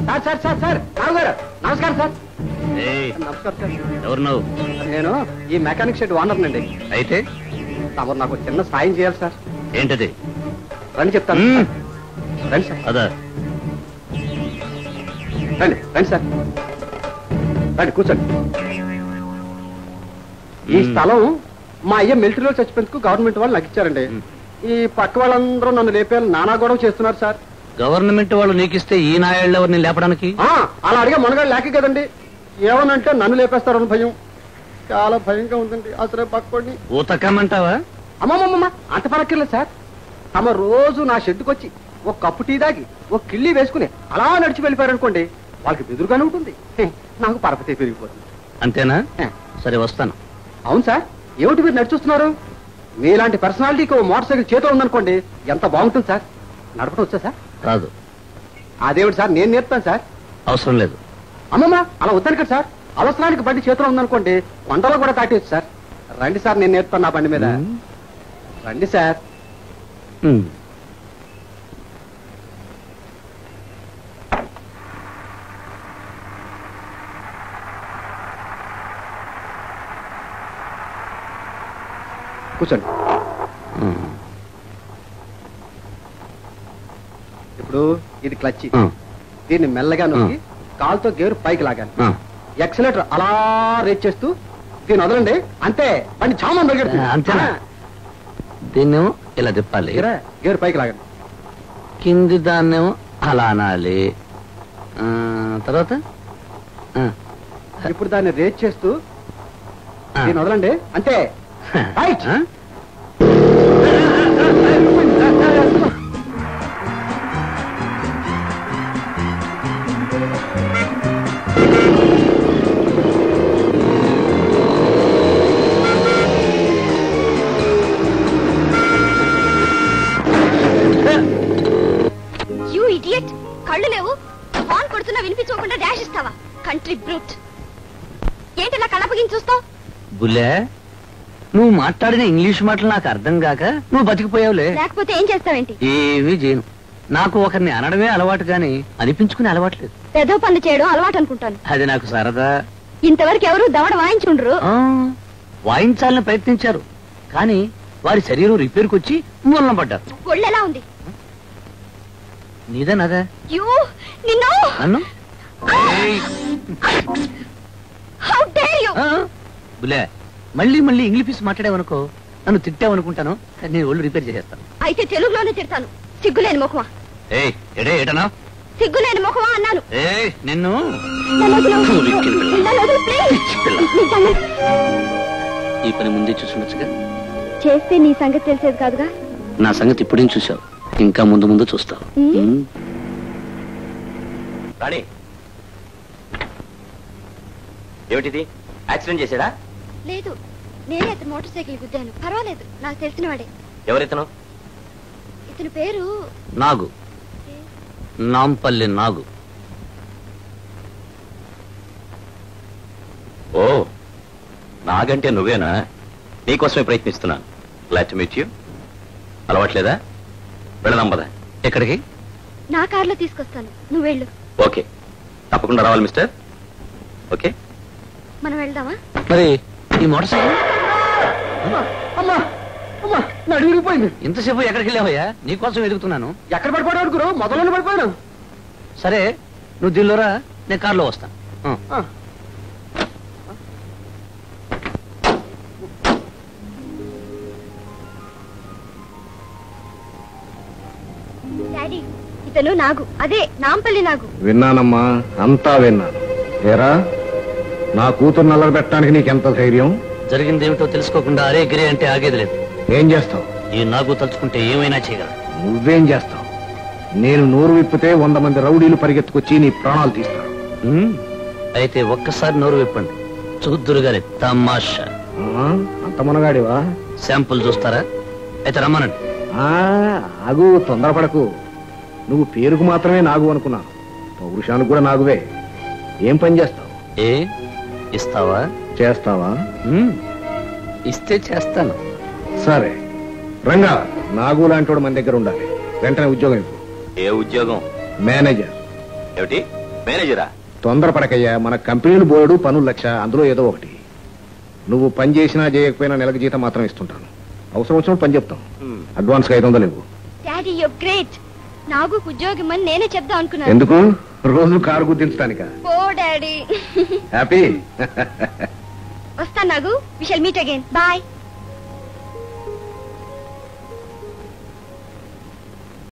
Sir sir sir sir Rao garu నమస్కారం sir ఏయ్, నమస్కారం సార్ ఎవరు నువ్వు నేను ఈ మెకానిక్ షెడ్ ఓనర్ నండి అయితే తమరు నాకు చిన్న సాయం చేయాలి సార్ ఏంటది రండి చెప్తాను మ్మ్. రండి సార్ అదా రండి రండి సార్ రండి కూర్చోండి ఈ మ్మ్. స్థలం మా అయ్య మిలిటరీలో చచ్చిపోయేందుకు గవర్నమెంట్ వాళ్ళు నాకు ఇచ్చారండి మ్మ్. ఈ పక్క వాళ్ళందరూ నన్ను లేపేయాలి నానా గొడవ చేస్తున్నారు సార్ గవర్నమెంట్ వాళ్ళు నీకిస్తే ఈ నాయాళ్ళు ఎవరిని లేపడానికి ఆ, అలా అడిగే మనగాడు లేక కదండి ఏమనంటే నన్ను లేపేస్తారని భయం చాలా భయంగా ఉందండి అసలే పక్కోడిని ఊతకమ్మంటావా అమ్మమ్మమ్మ అంత పరక్కర్లేదు సార్ తమ రోజు నా షెడ్డుకి వచ్చి ఒక కప్పు టీ దాగి ఒక కిళ్ళి వేసుకుని అలా నడిచి వెళ్ళిపోయారనుకోండి వాళ్ళకి బెదురుగానే ఉంటుంది హే, నాకు పరపతి పెరిగిపోతుంది అంతేనా హే, సరే వస్తాను అవును సార్ ఏమిటి మీరు నడిచొస్తున్నారు మీలాంటి పర్సనాలిటీకి ఓ మోటార్ సైకిల్ చేతిలో ఉందనుకోండి ఎంత బాగుంటుంది సార్ నడపడం వచ్చా సార్ రాదు అదేమిటి సార్ నేను నేర్పుతాను సార్ అవసరం లేదు అమ్మమ్మ అలా వద్దాను కదా సార్ అవసరానికి బండి చేతిలో ఉందనుకోండి కొండలో కూడా దాటేయచ్చు సార్ రండి సార్ నేను నేర్పుతాను నా బండి మీద రండి సార్ ఉమ్. కూర్చోండి ఉమ్. ఇప్పుడు ఇది క్లచ్ ఉమ్. దీన్ని మెల్లగా నొక్కి కాలుతో గేరు పైకి లాగాలి ఉమ్. ఎక్సలేటర్ అలా రేట్ చేస్తూ దీన్ని వదలండి అంతే బండి చామని పరిగెడుతుంది ఆ, అంతేనా? దీన్నేమో ఇలా తిప్పాలి గేరా, గేరు పైకి లాగండి కింది దాన్నేమో అలా అనాలి ఆ, తర్వాత ఆ, ఇప్పుడు దాన్ని రేట్ చేస్తూ ఆ. దీన్ని వదలండి అంతే రైట్. ఆ? యూ ఇడియట్ కళ్ళు లేవు ఫోన్ కొడుతున్నా వినిపించుకోకుండా డాష్ ఇస్తావా కంట్రీ బ్రూట్ ఏంటి ఇలా కళ్ళపగించి చూస్తావు బుల్లే నువ్వు మాట్లాడిన ఇంగ్లీష్ మాటలు నాకు అర్థం కాక నువ్వు బతికిపోయావులే లేకపోతే ఏం చేస్తావేంటి ఏమీ చేయను నాకు ఒకరిని అనడమే అలవాటు గాని అనిపించుకునే అలవాట్లేదు పెదో పనులు చేయడం అలవాటు అనుకుంటాను అది నాకు సరదా ఇంతవరకు ఎవరు దవడ వాయించుండ్రు ఆ, వాయించాలని ప్రయత్నించారు కానీ వారి శరీరం రిపేర్కి వచ్చి మూలన పడ్డారు ఒళ్ళెలా ఉంది నీదే నాదే యూ నిన్ను నన్ను ఏయ్! హౌ డేర్ యు ఆ, బుల్లే మళ్ళీ మళ్ళీ ఇంగ్లీష్ మాట్లాడావనుకో నన్ను తిట్టావనుకుంటాను కానీ నేను ఒళ్ళు రిపేర్ చేసేస్తాను అయితే తెలుగులోనే తిడతాను సిగ్గులేని ముఖమా ఏయ్ ఎడే ఏటనా సిగ్గులేని ముఖమా అన్నాను ఏయ్ నిన్ను నన్ను వదిలు. ఊరికే పిల్ల. నన్ను వదిలు, please. పిచ్చి పిల్ల. నీ దండం. ఈ పని ముందే చూసుండొచ్చుగా చేస్తే నీ సంగతి తెలిసేది కాదుగా నా సంగతి ఇప్పుడేం చూసావు ఇంకా ముందు ముందు చూస్తావు ఉమ్. ఉమ్. రాణి ఏమిటిది యాక్సిడెంట్ చేశాడా లేదు నేనే అతను మోటార్ సైకిల్ గుద్దాను పర్వాలేదు నాకు తెలిసిన వాడే ఎవరితను ఇతని పేరు నాగు నాంపల్లి నాగు ఓ నాగంటే నువ్వేనా నీకోసమే ప్రయత్నిస్తున్నాను గ్లాడ్ టు మీట్ యూ అలవాట్లేదా వెళదాం పద ఎక్కడికి నా కారులో తీసుకొస్తాను నువ్వు వెళ్ళు ఓకే తప్పకుండా రావాలి మిస్టర్ ఓకే మనం వెళ్దామా మరి ఈ మోటార్ సైకిల్ అమ్మా అమ్మా అమ్మా నడు విరిగిపోయింది ఇంతసేపు ఎక్కడికి వెళ్ళావయ్యా నీకోసం ఎదుగుతున్నాను ఎక్కడ పడిపోయాడు గురు మొదలను పడిపోయాను సరే నువ్వు దీనిలోరా నేను కారులో వస్తాను ఆ. ఆ. డాడీ ఇతను నాగు అదే నాంపల్లి నాగు విన్నానమ్మా అంతా విన్నాను ఏరా నా కూతురు నల్లరి పెట్టడానికి నీకెంత ధైర్యం జరిగిందేమిటో తెలుసుకోకుండా అరే గిరే అంటే ఆగేది లేదు ఏం చేస్తావు ఈ నాగు తలుచుకుంటే ఏమైనా చేయగలరు నువ్వేం చేస్తావు నేను నోరు విప్పితే వంద మంది రౌడీలు పరిగెత్తుకొచ్చి నీ ప్రాణాలు తీస్తారు ఉమ్, అయితే ఒక్కసారి నోరు విప్పండి చూద్దురు గారి తమాషా ఆ, అంత మునగాడివా శాంపుల్ చూస్తారా అయితే రమ్మనండి ఆ, ఆగు తొందరపడకు నువ్వు పేరుకు మాత్రమే నాగు అనుకున్నాను పౌరుషానికి కూడా నాగువే ఏం పని చేస్తావు ఏ ఇస్తావా చేస్తావా ఉమ్, ఇస్తే చేస్తాను సరే రంగా నాగు లాంటి మన దగ్గర ఉండాలి వెంటనే ఉద్యోగం ఇవ్వు ఏ ఉద్యోగం మేనేజర్ ఏమిటి మేనేజరా తొందరపడకయ్యా మన కంపెనీలు బోర్డు పనులు లక్ష అందులో ఏదో ఒకటి నువ్వు పని చేసినా చేయకపోయినా నెలకు జీతం మాత్రం ఇస్తుంటాను అవసరం వచ్చినప్పుడు పని చెప్తాం అడ్వాన్స్ ఐదు వందలు ఇవ్వు డాడీ యు గ్రేట్ నాకు ఉద్యోగం అని నేనే చెప్దాం అనుకున్నాను ఎందుకు రోజు కారు గుర్తించడానిక ఓ డాడీ హ్యాపీ వస్తాను Nagu we shall meet again bye